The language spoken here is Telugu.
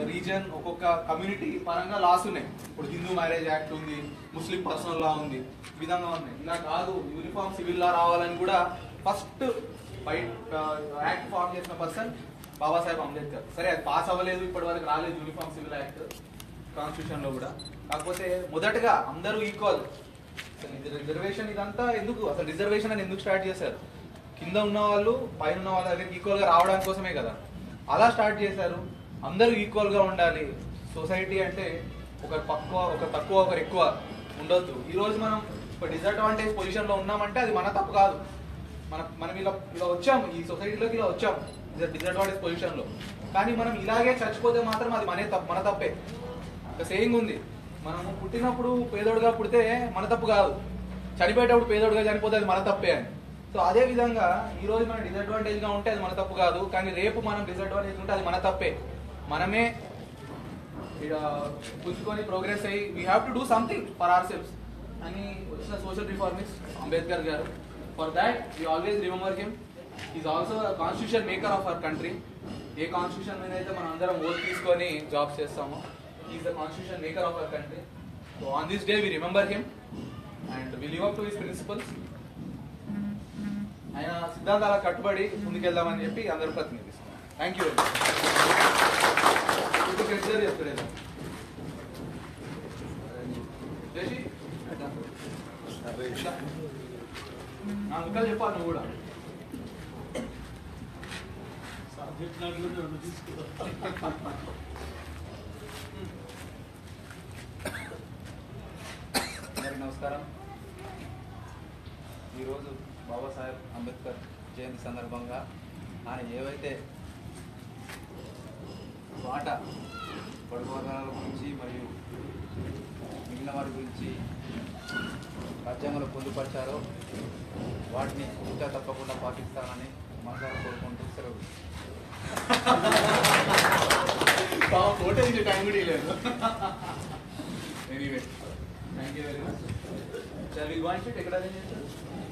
రీజన్ ఒక్కొక్క కమ్యూనిటీ పరంగా లాస్ ఉన్నాయి ఇప్పుడు హిందూ మ్యారేజ్ యాక్ట్ ఉంది ముస్లిం పర్సనల్ లా ఉంది ఈ విధంగా ఉన్నాయి ఇలా కాదు యూనిఫామ్ సివిల్ లా రావాలని కూడా ఫస్ట్ బయట యాక్ట్ ఫామ్ చేసిన పర్సన్ బాబాసాహెబ్ అంబేద్కర్ సరే అది పాస్ అవ్వలేదు ఇప్పటి వరకు రాలేదు యూనిఫామ్ సివిల్ యాక్ట్ కాన్స్టిట్యూషన్ లో కూడా కాకపోతే మొదటగా అందరూ ఈక్వల్ రిజర్వేషన్ ఇదంతా ఎందుకు అసలు రిజర్వేషన్ అని ఎందుకు స్టార్ట్ చేశారు కింద ఉన్న వాళ్ళు పైన ఉన్న వాళ్ళ దగ్గరికి ఈక్వల్ గా రావడానికి కోసమే కదా అలా స్టార్ట్ చేశారు అందరూ ఈక్వల్ గా ఉండాలి సొసైటీ అంటే ఒకరు తక్కువ ఒకరు తక్కువ ఒకరు ఎక్కువ ఉండొద్దు ఈ రోజు మనం ఒక డిసడ్వాంటేజ్ పొజిషన్ లో ఉన్నామంటే అది మన తప్పు కాదు మన మనం ఇలా ఇలా వచ్చాం ఈ సొసైటీలోకి ఇలా వచ్చాం డిసడ్వాంటేజ్ పొజిషన్ లో కానీ మనం ఇలాగే చచ్చిపోతే మాత్రం అది మనే తప్పు మన తప్పే ఒక సేయింగ్ ఉంది మనము పుట్టినప్పుడు పేదోడుగా పుడితే మన తప్పు కాదు చనిపోయేటప్పుడు పేదోడుగా చనిపోతే అది మన తప్పే అని సో అదే విధంగా ఈ రోజు మనం డిసడ్వాంటేజ్ గా ఉంటే అది మన తప్పు కాదు కానీ రేపు మనం డిసడ్వాంటేజ్ ఉంటే అది మన తప్పే మనమే ఇక పుంజుకొని ప్రోగ్రెస్ అయ్యి we have to do something for our selves అని వచ్చిన social reformist Ambedkar garu for that we always remember him is also constitution maker of our country a constitution మీద అయితే మనం అందరం ఓట్ తీసుకొని జాబ్స్ చేస్తామో is the constitution maker of our country so on this day we remember him and we live up to his principles ఆయన సిద్ధాంతాల కట్టుబడి ముందుకెళ్దామని చెప్పి అందరూ ప్రతినిధిస్తున్నాం థ్యాంక్ యూ వెరీ చెప్తాడు జేసి నా ముక్కలు చెప్పాలి నువ్వు కూడా అందరికీ నమస్కారం ఈరోజు బాబాసాహెబ్ అంబేద్కర్ జయంతి సందర్భంగా ఆయన ఏవైతే పాట పొడుగు వర్గాల గురించి మరియు మిగిలిన వారి గురించి రాజ్యాంగంలో పొందుపరిచారో వాటిని ఇంకా తప్పకుండా పాటిస్తానని మనసారా కోరుకుంటూ సెలవు ఫోటో తీసే టైం కూడా లేదు anyway thank you very much sir we want ఎక్కడ అరేంజ్ చేస్తారు